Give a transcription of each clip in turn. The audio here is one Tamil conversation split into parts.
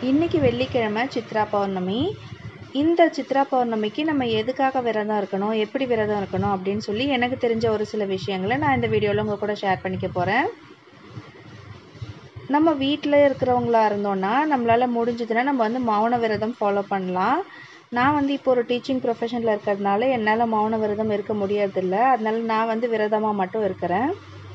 இன்றைக்கி வெள்ளிக்கிழமை சித்ரா பௌர்ணமி இந்த சித்ரா பௌர்ணமிக்கு நம்ம எதுக்காக விரதம் இருக்கணும் எப்படி விரதம் இருக்கணும் அப்படின்னு சொல்லி எனக்கு தெரிஞ்ச ஒரு சில விஷயங்களை நான் இந்த வீடியோவில் உங்கள் கூட ஷேர் பண்ணிக்க போகிறேன் நம்ம வீட்டில் இருக்கிறவங்களா இருந்தோன்னா நம்மளால் முடிஞ்சதுன்னா நம்ம வந்து மௌன விரதம் ஃபாலோ பண்ணலாம் நான் வந்து இப்போ ஒரு டீச்சிங் ப்ரொஃபஷனில் இருக்கிறதுனால என்னால் மௌன விரதம் இருக்க முடியறதில்ல அதனால நான் வந்து விரதமாக மட்டும் இருக்கிறேன்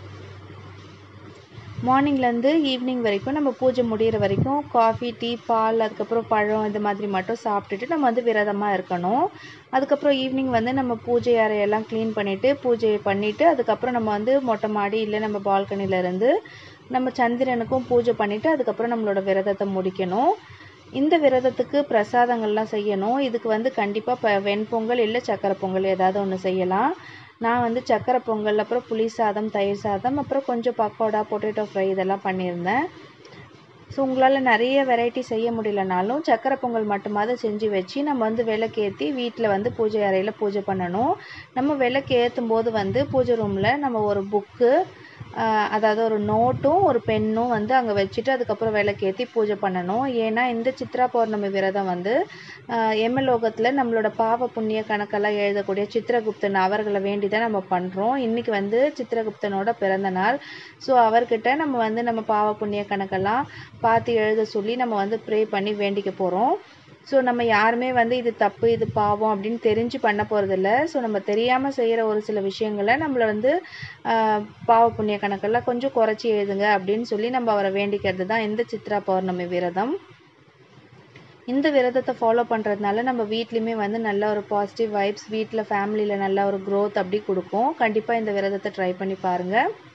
மார்னிங்லேருந்து ஈவினிங் வரைக்கும் நம்ம பூஜை முடிகிற வரைக்கும் காஃபி டீ பால் அதுக்கப்புறம் பழம் இந்த மாதிரி மட்டும் சாப்பிட்டுட்டு நம்ம வந்து விரதமாக இருக்கணும் அதுக்கப்புறம் ஈவினிங் வந்து நம்ம பூஜை அறையெல்லாம் க்ளீன் பண்ணிவிட்டு பூஜையை பண்ணிவிட்டு அதுக்கப்புறம் நம்ம வந்து மொட்டை மாடி இல்லை நம்ம பால்கனியில் இருந்து நம்ம சந்திரனுக்கும் பூஜை பண்ணிவிட்டு அதுக்கப்புறம் நம்மளோட விரதத்தை முடிக்கணும் இந்த விரதத்துக்கு பிரசாதங்கள்லாம் செய்யணும் இதுக்கு வந்து கண்டிப்பாக ப வெண்பொங்கல் இல்லை சக்கரை பொங்கல் ஏதாவது ஒன்று செய்யலாம் நான் வந்து சக்கரை பொங்கல் அப்புறம் புளி சாதம் தயிர் சாதம் அப்புறம் கொஞ்சம் பக்கோடா பொட்டேட்டோ ஃப்ரை இதெல்லாம் பண்ணியிருந்தேன் ஸோ உங்களால் நிறைய வெரைட்டி செய்ய முடியலனாலும் சக்கரை பொங்கல் மட்டுமாவது செஞ்சு வச்சு நம்ம வந்து விளக்கேற்றி வீட்டில் வந்து பூஜை அறையில் பூஜை பண்ணணும் நம்ம விளக்கு ஏற்றும் போது வந்து பூஜை ரூமில் நம்ம ஒரு புக்கு அதாவது ஒரு நோட்டும் ஒரு பென்னும் வந்து அங்கே வச்சுட்டு அதுக்கப்புறம் விளக்கேற்றி பூஜை பண்ணணும் ஏன்னா இந்த சித்ரா பௌர்ணமி விரதம் வந்து எம்மலோகத்தில் நம்மளோட பாவ புண்ணிய கணக்கெல்லாம் எழுதக்கூடிய சித்திரகுப்தன் அவர்களை வேண்டி தான் நம்ம பண்ணுறோம் இன்றைக்கி வந்து சித்திரகுப்தனோட பிறந்த நாள் ஸோ அவர்கிட்ட நம்ம வந்து நம்ம பாவ புண்ணிய கணக்கெல்லாம் பார்த்து எழுத சொல்லி நம்ம வந்து ப்ரே பண்ணி வேண்டிக்க போகிறோம் ஸோ நம்ம யாருமே வந்து இது தப்பு இது பாவம் அப்படின்னு தெரிஞ்சு பண்ண போகிறதில்ல ஸோ நம்ம தெரியாமல் செய்கிற ஒரு சில விஷயங்களை நம்மளை வந்து பாவ புண்ணிய கணக்கெல்லாம் கொஞ்சம் குறைச்சி எழுதுங்க அப்படின்னு சொல்லி நம்ம அவரை வேண்டிக்கிறது தான் இந்த சித்ரா பௌர்ணமி விரதம் இந்த விரதத்தை ஃபாலோ பண்ணுறதுனால நம்ம வீட்லேயுமே வந்து நல்ல ஒரு பாசிட்டிவ் வைப்ஸ் வீட்டில் ஃபேமிலியில் நல்ல ஒரு க்ரோத் அப்படி கொடுக்கும் கண்டிப்பாக இந்த விரதத்தை ட்ரை பண்ணி பாருங்கள்